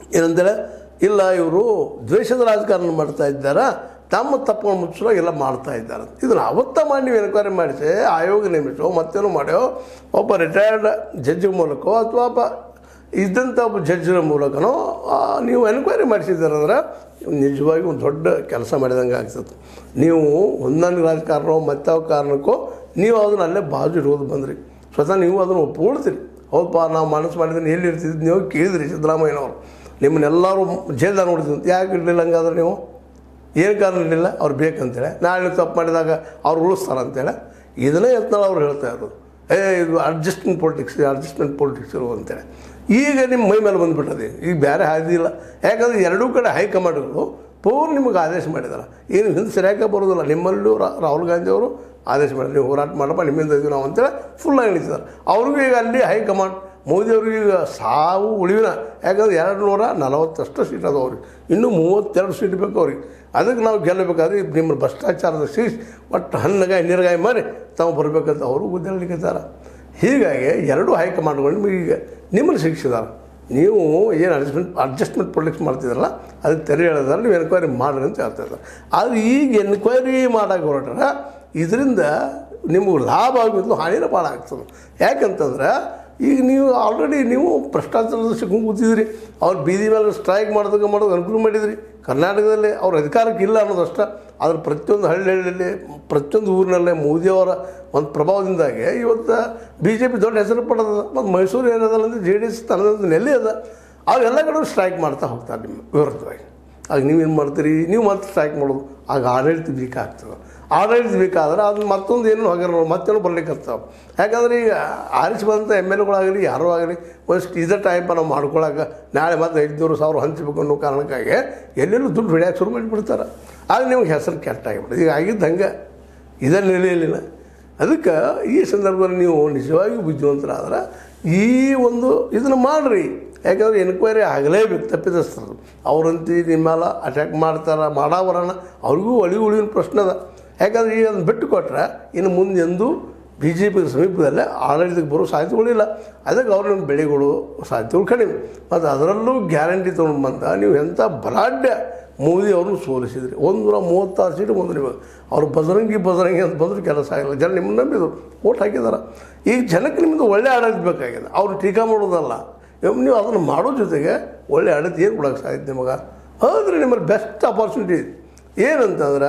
ಏನಂದರೆ ಇಲ್ಲ ಇವರು ದ್ವೇಷದ ರಾಜಕಾರಣ ಮಾಡ್ತಾ ಇದ್ದಾರಾ ತಮ್ಮ ತಪ್ಪುಗಳು ಮುಚ್ಚೋ ಎಲ್ಲ ಮಾಡ್ತಾ ಇದ್ದಾರೆ ಇದನ್ನು ಅವತ್ತ ಮಾಡಿ ನೀವು ಎನ್ಕ್ವೈರಿ ಮಾಡಿಸಿ ಆಯೋಗ ನೇಮಿಸೋ ಮತ್ತೇನೋ ಮಾಡ್ಯೋ ಒಬ್ಬ ರಿಟೈರ್ಡ್ ಜಡ್ಜ್ ಮೂಲಕವೋ ಅಥವಾ ಒಬ್ಬ ಇದ್ದಂಥ ಒಬ್ಬ ಜಡ್ಜಿನ ಮೂಲಕನೋ ಆ, ನೀವು ಎನ್ಕ್ವೈರಿ ಮಾಡಿಸಿದ್ದೀರಂದ್ರೆ ನಿಜವಾಗಿ ಒಂದು ದೊಡ್ಡ ಕೆಲಸ ಮಾಡಿದಂಗೆ ಆಗ್ತದೆ ನೀವು ಹೊಂದಾಣಿಕೆ ರಾಜಕಾರಣ ಮತ್ತಾವ ಕಾರಣಕ್ಕೋ ನೀವು ಅದನ್ನ ಅಲ್ಲೇ ಬಾಜು ಇರೋದು ಬಂದ್ರಿ ಸ್ವತಃ ನೀವು ಅದನ್ನು ಒಪ್ಕೊಳ್ತೀರಿ ಹೌದಪ್ಪ ನಾವು ಮನಸ್ಸು ಮಾಡಿದ್ರೆ ಎಲ್ಲಿ ಇರ್ತಿದ್ದು ನೀವು ಕೇಳಿದ್ರಿ ಸಿದ್ದರಾಮಯ್ಯನವರು ನಿಮ್ಮನ್ನೆಲ್ಲರೂ ಜೈಲ್ದಾಗ ನೋಡ್ತಿದ್ದು ಯಾಕೆ ಇರಲಿಲ್ಲ ಹಂಗಾದ್ರೆ ನೀವು ಏನು ಕಾರಣ ಇರಲಿಲ್ಲ ಅವ್ರು ಬೇಕಂತೇಳಿ ನಾಳೆ ತಪ್ಪು ಮಾಡಿದಾಗ ಅವ್ರು ಉಳಿಸ್ತಾರೆ ಅಂತೇಳಿ ಇದನ್ನೇ ಯತ್ನಾಳ್ ಅವ್ರು ಹೇಳ್ತಾ ಇರೋದು ಏ ಇದು ಅಡ್ಜಸ್ಟ್ಮೆಂಟ್ ಪೊಲಿಟಿಕ್ಸ್ ಅಡ್ಜಸ್ಟ್ಮೆಂಟ್ ಪೊಲಿಟಿಕ್ಸ್ ಇರು ಅಂತೇಳಿ ಈಗ ನಿಮ್ಮ ಮೈ ಮೇಲೆ ಬಂದುಬಿಟ್ಟದೆ ಈಗ ಬೇರೆ ಹಾದಿ ಇಲ್ಲ ಯಾಕಂದ್ರೆ ಎರಡೂ ಕಡೆ ಹೈಕಮಾಂಡ್ಗಳು ಪೂರ್ ನಿಮಗೆ ಆದೇಶ ಮಾಡಿದ್ದಾರೆ ಏನು ಹಿಂದೆ ಸರಿಯಾಗಿ ಬರೋದಿಲ್ಲ ನಿಮ್ಮಲ್ಲೂ ರಾ- ರಾಹುಲ್ ಗಾಂಧಿ ಅವರು ಆದೇಶ ಮಾಡಿ ನೀವು ಹೋರಾಟ ಮಾಡಪ್ಪ ನಿಮ್ಮಿಂದ ಇದೀವಿ ನಾವು ಅಂತೇಳಿ ಫುಲ್ ಆಗಿ ನಿಲ್ಸಿದ್ದಾರೆ ಅವ್ರಿಗೂ ಈಗ ಅಲ್ಲಿ ಹೈಕಮಾಂಡ್ ಮೋದಿ ಅವ್ರಿಗೆ ಈಗ ಸಾವು ಉಳಿವಿನ ಯಾಕಂದ್ರೆ ಎರಡು ನೂರ ನಲವತ್ತಷ್ಟು ಸೀಟ್ ಅದಾವ ಅವ್ರಿಗೆ ಇನ್ನೂ ಮೂವತ್ತೆರಡು ಸೀಟ್ ಬೇಕು ಅವ್ರಿಗೆ ಅದಕ್ಕೆ ನಾವು ಗೆಲ್ಲಬೇಕಾದ್ರೆ ನಿಮ್ಮ ಭ್ರಷ್ಟಾಚಾರದ ಸೀಸ್ ಒಟ್ಟು ಹಣ್ಣಗಾಯಿ ನೀರ್ಗಾಯಿ ಮಾರಿ ತಾವು ಬರಬೇಕಂತ ಅವರು ಗುದ್ದಾಡ್ಲಿಕ್ಕಿದ್ದಾರೆ ಹೀಗಾಗಿ ಎರಡು ಹೈಕಮಾಂಡ್ಗಳು ನಿಮಗೆ ಈಗ ನಿಮ್ಮನ್ನು ಶಿಕ್ಷಿದ್ದಾರೆ ನೀವು ಏನು ಅಡ್ಜಸ್ಟ್ಮೆಂಟ್ ಅಡ್ಜಸ್ಟ್ಮೆಂಟ್ ಪೊಲಿಟಿಕ್ಸ್ ಮಾಡ್ತಿದ್ರಲ್ಲ ಅದಕ್ಕೆ ತೆರೆ ಹೇಳಿದ್ರೆ ನೀವು ಎನ್ಕ್ವೈರಿ ಮಾಡ್ರಿ ಅಂತ ಹೇಳ್ತಾ ಇದ್ದಾರೆ ಆದರೆ ಈಗ ಎನ್ಕ್ವೈರಿ ಮಾಡೋಕೆ ಹೊರಟ್ರೆ ಇದರಿಂದ ನಿಮಗೆ ಲಾಭ ಆಗಿದ್ದು ಹಾನಿನ ಭಾಳ ಆಗ್ತದೆ ಯಾಕಂತಂದ್ರೆ ಈಗ ನೀವು ಆಲ್ರೆಡಿ ನೀವು ಭ್ರಷ್ಟಾಚಾರದ ಸಿಕ್ಕೊಂಡು ಕೂತಿದ್ರಿ ಅವ್ರು ಬೀದಿ ಮೇಲೆ ಸ್ಟ್ರೈಕ್ ಮಾಡೋದಕ್ಕೆ ಮಾಡೋದು ಅನುಕೂಲ ಮಾಡಿದ್ರಿ ಕರ್ನಾಟಕದಲ್ಲಿ ಅವ್ರ ಅಧಿಕಾರಕ್ಕೆ ಇಲ್ಲ ಅನ್ನೋದಷ್ಟ ಆದ್ರೆ ಪ್ರತಿಯೊಂದು ಹಳ್ಳಿ ಹಳ್ಳಿಯಲ್ಲಿ ಪ್ರತಿಯೊಂದು ಊರಿನಲ್ಲೇ ಮೋದಿಯವರ ಒಂದು ಪ್ರಭಾವದಿಂದಾಗಿ ಇವತ್ತು ಬಿ ಜೆ ಪಿ ದೊಡ್ಡ ಹೆಸರು ಪಡೆದ ಮತ್ತು ಮೈಸೂರು ಏನದಲ್ಲ ಅಂದರೆ ಜೆ ಡಿ ಎಸ್ ತನ್ನದೊಂದು ನೆಲೆ ಅದ ಅವೆಲ್ಲ ಕಡೆ ಸ್ಟ್ರೈಕ್ ಮಾಡ್ತಾ ಹೋಗ್ತಾರೆ ನಿಮ್ಮ ವಿರುದ್ಧವಾಗಿ ಆಗ ನೀವೇನು ಮಾಡ್ತೀರಿ ನೀವು ಮತ್ತೆ ಸ್ಟ್ರೈಕ್ ಮಾಡೋದು ಆಗ ಆಡಳಿತ ವೀಕ್ ಆಗ್ತದೆ ಆಡಳಿತ ಬೇಕಾದ್ರೆ ಅದು ಮತ್ತೊಂದು ಏನು ಹೋಗ್ಯಾರ ಮತ್ತೇನು ಬರ್ಲಿಕ್ಕೆ ಹತ್ತಾವ ಯಾಕಂದ್ರೆ ಈಗ ಆರಿಸಿ ಬಂದಂಥ ಎಮ್ ಎಲ್ ಎಗಳಾಗಲಿ ಯಾರೋ ಆಗಲಿ ಒಂದಿಷ್ಟು ಇದೇ ಟೈಪ್ ನಾವು ಮಾಡ್ಕೊಳಕ್ಕೆ ನಾಳೆ ಮತ್ತೆ ಐದುನೂರು ಸಾವಿರ ಹಂಚಬೇಕು ಅನ್ನೋ ಕಾರಣಕ್ಕಾಗಿ ಎಲ್ಲೆಲ್ಲೂ ದುಡ್ಡು ಹಿಡಿಯೋಕೆ ಶುರು ಮಾಡಿಬಿಡ್ತಾರೆ ಆಗ ನಿಮ್ಗೆ ಹೆಸರು ಕೆಟ್ಟಾಗಿಬಿಡುತ್ತೆ ಈಗ ಆಗಿದ್ದು ಹಂಗೆ ಇದೇ ನೆಲೆಯಲ್ಲಿನ ಅದಕ್ಕೆ ಈ ಸಂದರ್ಭದಲ್ಲಿ ನೀವು ನಿಜವಾಗಿಯೂ ಬುದ್ಧಿವಂತರಾದ್ರೆ ಈ ಒಂದು ಇದನ್ನು ಮಾಡಿರಿ ಯಾಕಂದ್ರೆ ಎನ್ಕ್ವೈರಿ ಆಗಲೇಬೇಕು ತಪ್ಪಿತಸ್ಥರು ಅವರಂತಿ ನಿಮ್ಮ ಮೇಲೆ ಅಟ್ಯಾಕ್ ಮಾಡ್ತಾರೆ ಮಾಡಾವರಣ ಅವ್ರಿಗೂ ಒಳಿ ಉಳಿವಿನ ಪ್ರಶ್ನೆ ಅದ ಯಾಕಂದ್ರೆ ಈಗ ಅದನ್ನು ಬಿಟ್ಟು ಕೊಟ್ಟರೆ ಇನ್ನು ಮುಂದೆ ಎಂದೂ ಬಿ ಜೆ ಪಿ ಸಮೀಪದಲ್ಲೇ ಆಡಳಿತಕ್ಕೆ ಬರೋ ಸಾಧ್ಯತೆಗಳಿಲ್ಲ ಅದಕ್ಕೆ ಅವ್ರ ಬೆಳೆಗಳು ಸಾಧ್ಯತೆಗಳು ಕಡಿಮೆ ಮತ್ತು ಅದರಲ್ಲೂ ಗ್ಯಾರಂಟಿ ತೊಗೊಂಡು ಬಂದ ನೀವು ಎಂಥ ಬಲಾಢ್ಯ ಮೋದಿ ಅವ್ರನ್ನ ಸೋಲಿಸಿದ್ರಿ ಒಂದು ನೂರ ಮೂವತ್ತಾರು ಸೀಟು ಬಂದು ನಿಮಗೆ ಅವ್ರು ಬಜರಂಗಿ ಬಜರಂಗಿ ಅಂತ ಬಂದರೂ ಕೆಲಸ ಆಗಿಲ್ಲ ಜನ ನಿಮ್ಮನ್ನ ನಂಬಿದ್ರು ಓಟ್ ಹಾಕಿದಾರೆ ಈಗ ಜನಕ್ಕೆ ನಿಮ್ಮದು ಒಳ್ಳೆ ಆಡಳಿತ ಬೇಕಾಗಿದೆ ಅವ್ರು ಟೀಕಾ ಮಾಡೋದಲ್ಲ ಇವ್ ನೀವು ಅದನ್ನು ಮಾಡೋ ಜೊತೆಗೆ ಒಳ್ಳೆ ಆಡಳಿತ ಏನು ಕೊಡೋಕ್ಕೆ ಸಾಧ್ಯ ನಿಮಗೆ ಆದರೆ ನಿಮ್ಮಲ್ಲಿ ಬೆಸ್ಟ್ ಅಪಾರ್ಚುನಿಟಿ ಇದೆ ಏನಂತಂದ್ರೆ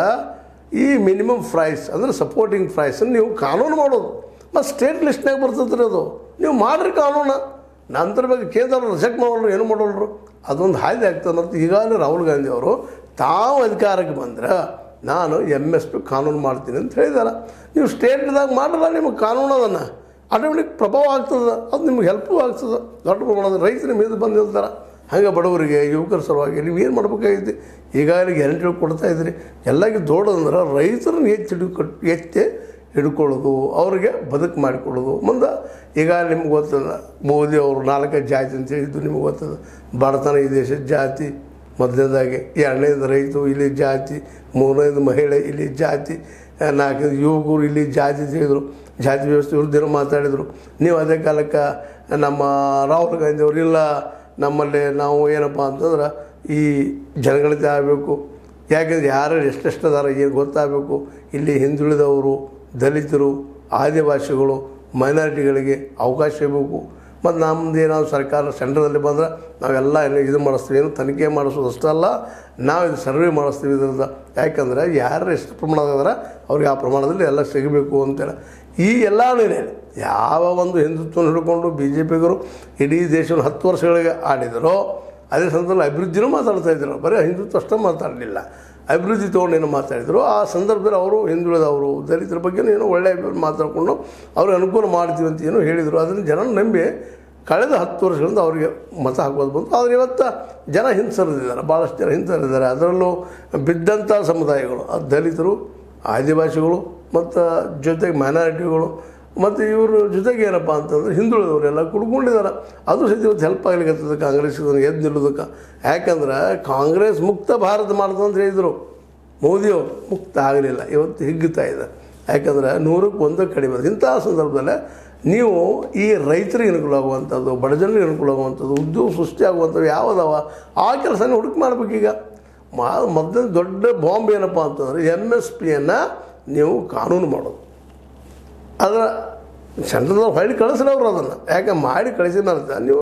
ಈ ಮಿನಿಮಮ್ ಪ್ರೈಸ್ ಅಂದರೆ ಸಪೋರ್ಟಿಂಗ್ ಪ್ರೈಸನ್ನು ನೀವು ಕಾನೂನು ಮಾಡೋದು ಮತ್ತು ಸ್ಟೇಟ್ ಲಿಸ್ಟ್ನಾಗ ಬರ್ತದೆ ಅದು ನೀವು ಮಾಡ್ರಿ ಕಾನೂನು ನಂತರ ಬಗ್ಗೆ ಕೇಂದ್ರ ರಿಜೆಕ್ಟ್ ಮಾಡೋರು ಏನು ಮಾಡೋಲ್ರು ಅದೊಂದು ಹಾಯ್ದೆ ಆಗ್ತದೆ ಮತ್ತು ಈಗಾಗಲೇ ರಾಹುಲ್ ಗಾಂಧಿ ಅವರು ತಾವು ಅಧಿಕಾರಕ್ಕೆ ಬಂದ್ರೆ ನಾನು ಎಮ್ ಎಸ್ ಪಿ ಕಾನೂನು ಮಾಡ್ತೀನಿ ಅಂತ ಹೇಳಿದಾರೆ ನೀವು ಸ್ಟೇಟ್ದಾಗ ಮಾಡಲ್ಲ ನಿಮಗೆ ಕಾನೂನು ಅದನ್ನು ಆಟೋಮೆಟಿಕ್ ಪ್ರಭಾವ ಆಗ್ತದೆ ಅದು ನಿಮ್ಗೆ ಹೆಲ್ಪು ಆಗ್ತದೆ ದೊಡ್ಡ ಪ್ರಮಾಣದ ರೈತರ ಮೇಲೆ ಬಂದು ನಿಲ್ತಾರೆ ಹಾಗೆ ಬಡವರಿಗೆ ಯುವಕರ ಸಲುವಾಗಿ ನೀವು ಏನು ಮಾಡ್ಬೇಕಾಗಿತ್ತು ಈಗಾಗಲೇ ಗ್ಯಾರಂಟಿಗಳು ಕೊಡ್ತಾ ಇದ್ರಿ ಎಲ್ಲರಿಗೆ ದೊಡ್ಡದಂದ್ರೆ ರೈತರನ್ನ ಎತ್ತಿ ಹಿಡ್ಕೊಟ್ ಎತ್ತಿ ಹಿಡ್ಕೊಳ್ಳೋದು ಅವ್ರಿಗೆ ಬದುಕು ಮಾಡಿಕೊಳ್ಳೋದು ಮುಂದೆ ಈಗ ನಿಮ್ಗೆ ಗೊತ್ತದ ಮೋದಿ ಅವರು ನಾಲ್ಕೈದು ಜಾತಿ ಅಂತ ಹೇಳಿದ್ದು ನಿಮ್ಗೆ ಗೊತ್ತದ ಬಡತನ ಈ ದೇಶದ ಜಾತಿ ಮೊದಲನೇದಾಗಿ ಎರಡನೇದು ರೈತರು ಇಲ್ಲಿ ಜಾತಿ ಮೂರನೇದು ಮಹಿಳೆ ಇಲ್ಲಿ ಜಾತಿ ನಾಲ್ಕನೇದು ಯುವಕರು ಇಲ್ಲಿ ಜಾತಿ ಅಂತ ಹೇಳಿದರು ಜಾತಿ ವ್ಯವಸ್ಥೆ ವಿರುದ್ಧ ಮಾತಾಡಿದರು ನೀವು ಅದೇ ಕಾಲಕ್ಕೆ ನಮ್ಮ ರಾಹುಲ್ ಗಾಂಧಿ ಅವರು ಇಲ್ಲ ನಮ್ಮಲ್ಲಿ ನಾವು ಏನಪ್ಪ ಅಂತಂದ್ರೆ ಈ ಜನಗಣತಿ ಆಗಬೇಕು ಯಾಕೆಂದ್ರೆ ಯಾರು ಎಷ್ಟೆಷ್ಟು ಅದಾರ ಏನು ಗೊತ್ತಾಗಬೇಕು ಇಲ್ಲಿ ಹಿಂದುಳಿದವರು ದಲಿತರು ಆದಿವಾಸಿಗಳು ಮೈನಾರಿಟಿಗಳಿಗೆ ಅವಕಾಶ ಬೇಕು ಮತ್ತು ನಮ್ಮದು ಏನಾದ್ರು ಸರ್ಕಾರ ಸೆಂಟ್ರದಲ್ಲಿ ಬಂದ್ರೆ ನಾವೆಲ್ಲ ಏನು ಇದು ಮಾಡಿಸ್ತೀವಿ ಏನು ತನಿಖೆ ಮಾಡಿಸೋದು ಅಷ್ಟೇ ಅಲ್ಲ ನಾವು ಇದು ಸರ್ವೆ ಮಾಡಿಸ್ತೀವಿ ಇದರಿಂದ ಯಾಕಂದರೆ ಯಾರು ಎಷ್ಟು ಪ್ರಮಾಣದಾದ್ರೆ ಅವ್ರಿಗೆ ಆ ಪ್ರಮಾಣದಲ್ಲಿ ಎಲ್ಲ ಸಿಗಬೇಕು ಅಂತೇಳಿ ಈ ಎಲ್ಲ ನಿರ್ಣಯ ಯಾವ ಒಂದು ಹಿಂದುತ್ವನ ಹಿಡ್ಕೊಂಡು ಬಿ ಜೆ ಪಿಗರು ಇಡೀ ದೇಶವನ್ನು ಹತ್ತು ವರ್ಷಗಳಿಗೆ ಆಡಿದರೋ ಅದೇ ಸಂದರ್ಭದಲ್ಲಿ ಅಭಿವೃದ್ಧಿನೂ ಮಾತಾಡ್ತಾ ಇದ್ರು ಬರೀ ಹಿಂದುತ್ವ ಅಷ್ಟೇ ಮಾತಾಡಲಿಲ್ಲ ಅಭಿವೃದ್ಧಿ ತೊಗೊಂಡು ಏನೋ ಮಾತಾಡಿದರು ಆ ಸಂದರ್ಭದಲ್ಲಿ ಅವರು ಹಿಂದುಳಿದವರು ದಲಿತರ ಬಗ್ಗೆನೂ ಏನೋ ಒಳ್ಳೆಯ ಮಾತಾಡಿಕೊಂಡು ಅವ್ರಿಗೆ ಅನುಕೂಲ ಮಾಡ್ತೀವಿ ಅಂತ ಏನೋ ಹೇಳಿದರು ಅದನ್ನು ಜನ ನಂಬಿ ಕಳೆದ ಹತ್ತು ವರ್ಷಗಳಿಂದ ಅವರಿಗೆ ಮತ ಹಾಕೋದು ಬಂತು ಆದರೆ ಇವತ್ತು ಜನ ಹಿಂಸರಿದ್ದಾರೆ ಭಾಳಷ್ಟು ಜನ ಹಿಂಸರಿದ್ದಾರೆ ಅದರಲ್ಲೂ ಬಿದ್ದಂಥ ಸಮುದಾಯಗಳು ಆ ದಲಿತರು ಆದಿವಾಸಿಗಳು ಮತ್ತು ಜೊತೆಗೆ ಮೈನಾರಿಟಿಗಳು ಮತ್ತು ಇವರು ಜೊತೆಗೆ ಏನಪ್ಪ ಅಂತಂದ್ರೆ ಹಿಂದುಳಿದವರೆಲ್ಲ ಕುಡ್ಕೊಂಡಿದ್ದಾರೆ ಅದು ಸಹಿತ ಇವತ್ತು ಹೆಲ್ಪ್ ಆಗ್ಲಿಕ್ಕೆ ಕಾಂಗ್ರೆಸ್ ಎದ್ದು ನಿಲ್ಲೋದಕ್ಕೆ ಯಾಕಂದ್ರೆ ಕಾಂಗ್ರೆಸ್ ಮುಕ್ತ ಭಾರತ ಮಾಡ್ತದೆ ಅಂತ ಹೇಳಿದರು ಮೋದಿಯವರು ಮುಕ್ತ ಆಗಲಿಲ್ಲ ಇವತ್ತು ಹಿಗ್ಗುತ್ತಾ ಇದೆ ಯಾಕಂದ್ರೆ ನೂರಕ್ಕೆ ಒಂದು ಕಡಿಮೆ ಇಂಥ ಸಂದರ್ಭದಲ್ಲೇ ನೀವು ಈ ರೈತರಿಗೆ ಅನುಕೂಲ ಆಗುವಂಥದ್ದು ಬಡ ಜನರಿಗೆ ಅನುಕೂಲ ಆಗುವಂಥದ್ದು ಉದ್ಯೋಗ ಸೃಷ್ಟಿ ಆಗುವಂಥದ್ದು ಯಾವುದವ ಆ ಕೆಲಸನ ಹುಡುಕಿ ಮಾಡ್ಬೇಕೀಗ ಮಾ ಮೊದಲ ದೊಡ್ಡ ಬಾಂಬ್ ಏನಪ್ಪ ಅಂತಂದ್ರೆ ಎಮ್ ಎಸ್ ಪಿಯನ್ನು ನೀವು ಕಾನೂನು ಮಾಡೋದು ಅದರ ಸೆಂಟ್ರಲ್ದವ್ರು ಹೊಳ್ಳಿ ಕಳಿಸ್ರಿ ಅವ್ರು ಅದನ್ನು ಯಾಕೆ ಮಾಡಿ ಕಳಿಸಿದ ಮೇಲೆ ನೀವು